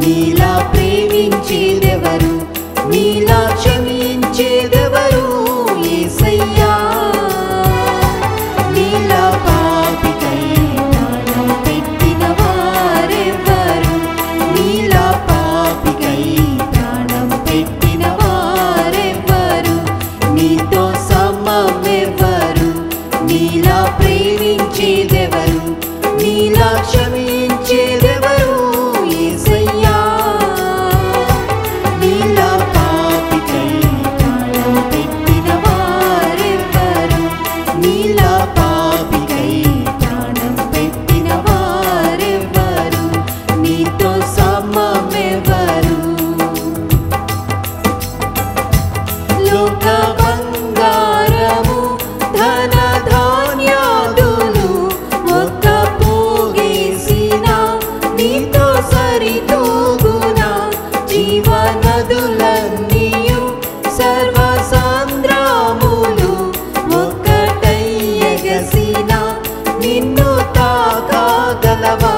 నీలా ప్రేమించేదెవరు నీలా క్షమించేదెవరు యేసయ్యా నీలా పాపికై ప్రాణం పెట్టిన వారెవ్వరు నీలా పాపికై ప్రాణం పెట్టిన వారెవ్వరు నీతో సమమెవ్వరు నీలా ప్రేమించేదెవరు నీలా క్షమించేదెవరు యేసయ్యా నీలా పాపికై ప్రాణం పెట్టిన వారెవ్వరు నీలా పాపికై ప్రాణం పెట్టిన వారెవ్వరు నీతో సమమెవ్వరు లోక బంగారము ధన ధాన్యాదులు ఒక్క పోగేసిన నీతో సరితూగున జీవనదులన్నీయు సర్వ సాంద్రాములు ఒక్కటై ఎగసిన నిన్ను తాకాగలవా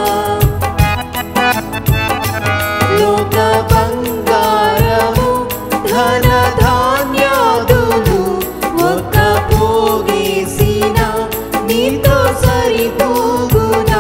లోక బంగారము ధన ధాన్యాదులు ఒక్క పోగేసిన నీతో సరితూగున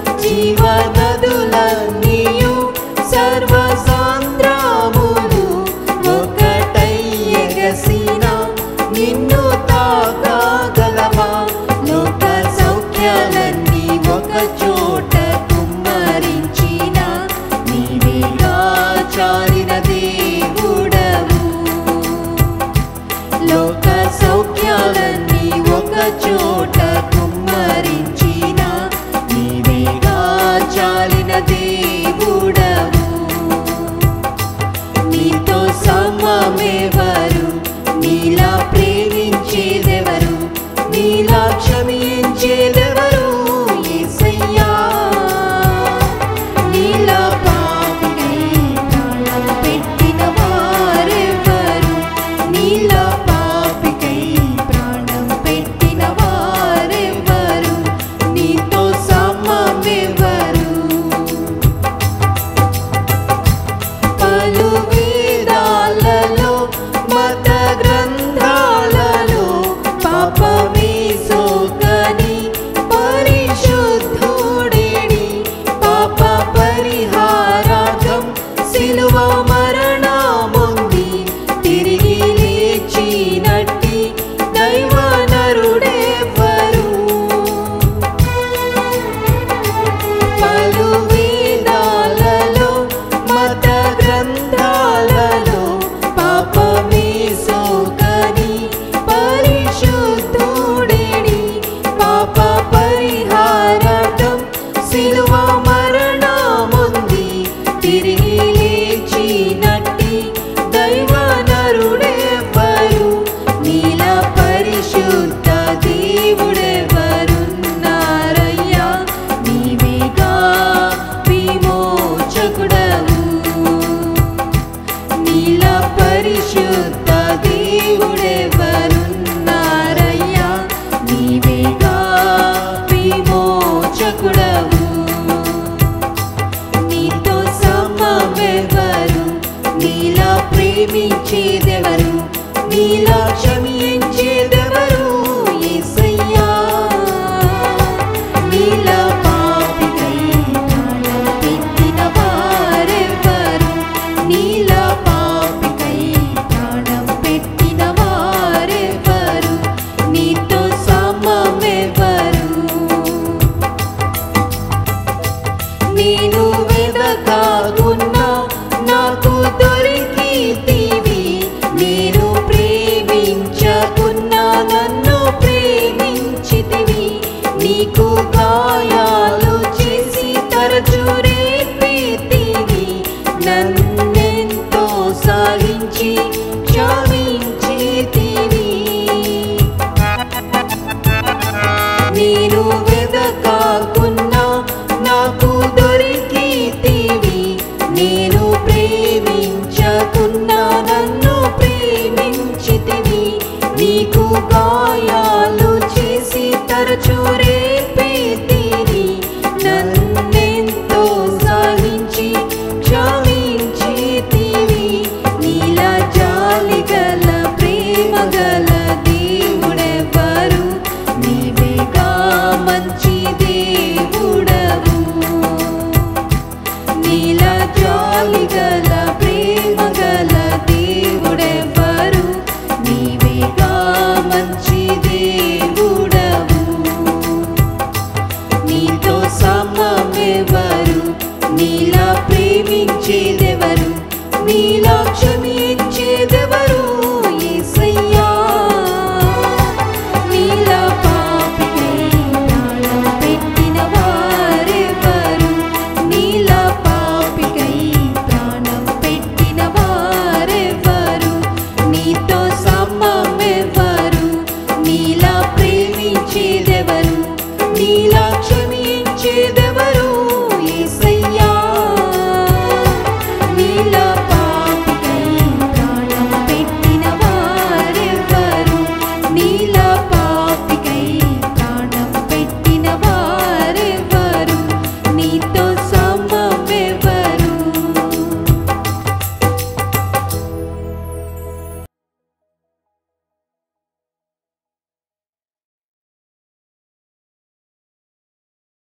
జీవనదులన్నీయు సర్వ సాంద్రాములు ఒక్కటై ఎగసిన నిన్ను తాకాగలవా లోక సౌఖ్యాలన్నీ ఒక చోట కుమ్మరించిన నీవేగా చాలిన దేవుడవు లోక సౌఖ్యాలన్నీ ఒక చోట కుమ్మరించిన నీవేగా చాలిన దేవుడవు నీతో సమమెవరు నీలా ప్రేమించేదెవరు నీలా క్షమించేదెవరు యేసయ్యా నీలా పాపికై ప్రాణం పెట్టిన వారెవ్వరు నీలా పాపికై ప్రాణం పెట్టిన వారెవ్వరు నీతో సమమెవరు పలు వేదాలలో మత గ్రంథాలలో పాపమే సోకని పరిశుద్ధుడేడి పాప పరిహారార్థం సిలువ మరణముంది తిరిగి లేచినట్టి దైవ నరుడెవ్వరు పలు వేదాలలో మత గ్రంథాలలో పాపమే సోకని పరిశుద్ధుడేడి పాప పరిహారార్థం సిలువ మరణముంది తిరిగి లేచినట్టి దైవ నరుడెవ్వరు నీల పరిశుద్ధ దేవుడెవరున్నారయ్యా నీవేగా విమోచకుడవు నీల పరిశుద్ధ దేవుడెవరున్నారయ్యా నీవేగా విమోచకుడవు నీతో సమమెవరు నీలా ప్రేమించేదెవరు నీలా క్షమించేదెవరు యేసయ్యా నీలా పాపికై ప్రాణం పెట్టిన వారెవ్వరు నీలా పాపికై ప్రాణం పెట్టిన వారెవ్వరు నీతో సమమెవరు నేను వెదకాకున్నా నాకు దొరికితివి నేను ప్రేమించకున్నా నన్ను ప్రేమించితివి నీకు గాయాలు చేసి తరచు రేపితివి నన్నెంతో సాగించి క్షమించితివి నేను వెదకాకున్నా నాకు దొరికితివి నేను ప్రేమించకున్నా నన్ను ప్రేమించితివి నీకు గాయాలు చేసి తరచు రేపితివి నన్నెంతో సాగించి క్ష జాలిగల ప్రేమగల దేవుడెవ్వరు నీవేగా మంచి దేవుడవు నీతో సమమెవరు నీలా ప్రేమించేదెవరు నీలా